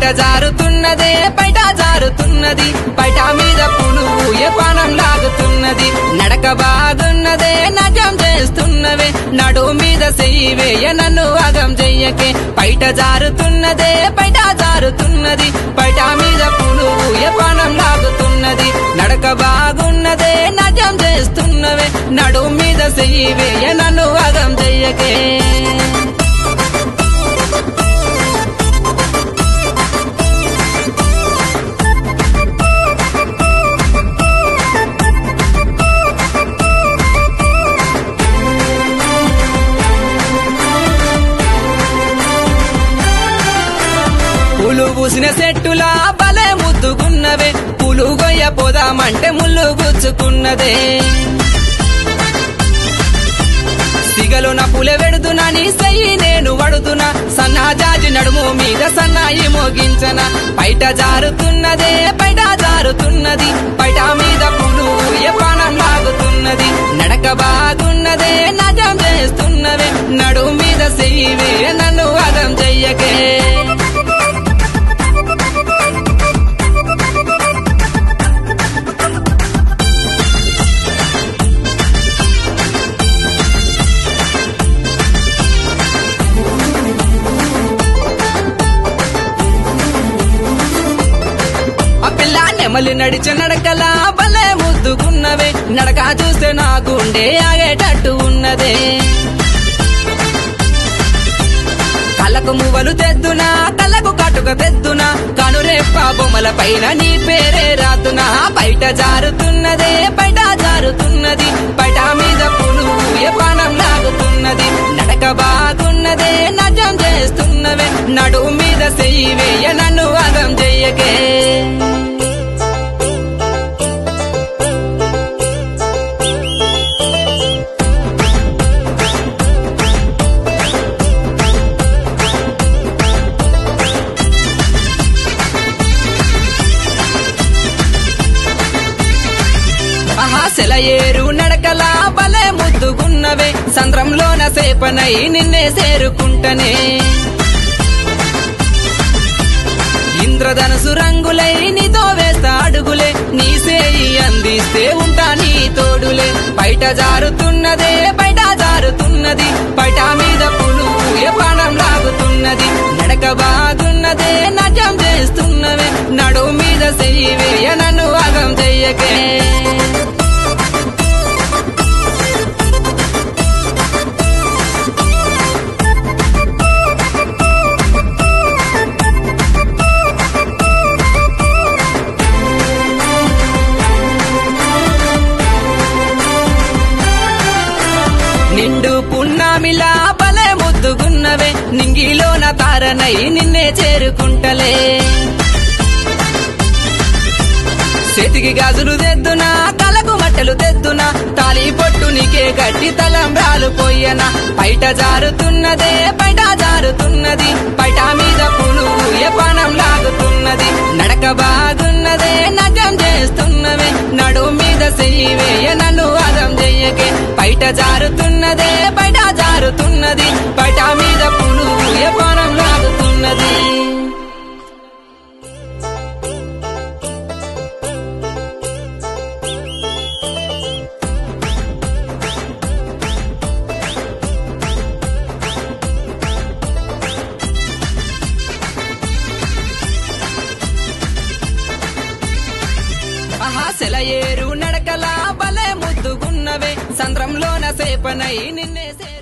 జారుతున్నదే బయట జారుతున్నది బయట మీద పులుగు ఏ పానం లాగుతున్నది నడక బాగున్నదే నజం చేస్తున్నవే నడు మీద చెయ్యివేయ నన్ను అగం చెయ్యకే బయట జారుతున్నదే బయట జారుతున్నది బయట మీద పులుగు ఏ పానం లాగుతున్నది నడక బాగున్నదే నజం చేస్తున్నవే నడు మీద చెయ్యివేయ నన్ను అగం చెయ్యకే పూలు పూసిన చెట్టులా బలే ముద్దుకున్నవే పూలు గొయ్య పోదామంటే ముళ్ళు గుచ్చుకున్నదే సిగలు నా పులె వెడుతున్నా నీ సయ్యి నేను వడుతున్నా సన్నాజాజి నడుము మీద సన్నాయి మోగించన బయట జారుతున్నదే బయట జారుతున్నది బయట మీద పులు ఏ పానం లాగుతున్నది నడక బాగున్నదే నజం చేస్తున్నవే నడు మీద చెయ్యివే నన్ను అదం చెయ్యకే ఆ పిల్ల నెమలి నడిచే నడకలా భలే ముద్దుకున్నవే నడక చూస్తే నా గుండె ఆగేటట్టు ఉన్నదే కళ్ళకు మువ్వలు తెద్దునా కళ్ళకు కటుక తెద్దునా కనురేప్ప బొమ్మల పైన నీ పేరే రాతునా బయట జారుతున్నదే బయట జారుతున్నది బయట మీద పులు ఏ పానం లాగుతున్నది నడక బాగున్నదే నజం చేస్తున్నవే నడు మీద చెయ్యివేయ నన్ను అగం చెయ్యకే ఆహా సెలయేరు నడకలా భలే ముద్దుగున్నవే సంద్రంలోన సేపనై నిన్నే చేరుకుంటనే ఇంద్రధనుసు రంగులై నీతో వేస్తా అడుగులే నీ సేయి అందిస్తే ఉంటా నీ తోడులే బయట జారుతున్నదే బయట జారుతున్నది బయట మీద పులు ఏ పానం లాగుతున్నది నడక బాగున్నదే నజం చేస్తున్నవే నడు మీద చెయ్యివేయ నన్ను అగం చెయ్యకే నిండు పున్నామిలా భలే ముద్దుగున్నవే నింగిలోన తారనై నిన్నే చేరుకుంటలే చేతికి గాజులు తెద్దునా తలకు మట్టలు తెద్దునా తాలి పొట్టు నీకే గట్టి తలంబ్రాలు పోయనా బయట జారుతున్నదే బయట జారుతున్నది బయట మీద పులు ఏ పానం లాగుతున్నది నడక బాగున్నదే నజం చేస్తున్నవే నడు మీద చెయ్యివేయ నన్ను అదం చెయ్యకే బయట జారుతున్నదే బయట జారుతున్నది బయట మీద పులు ఏ పానం లాగుతున్నది ఆహా సెలయేరు నడకలా భలే ముద్దుగున్నవే సంద్రంలోన సేపనై నిన్నే సే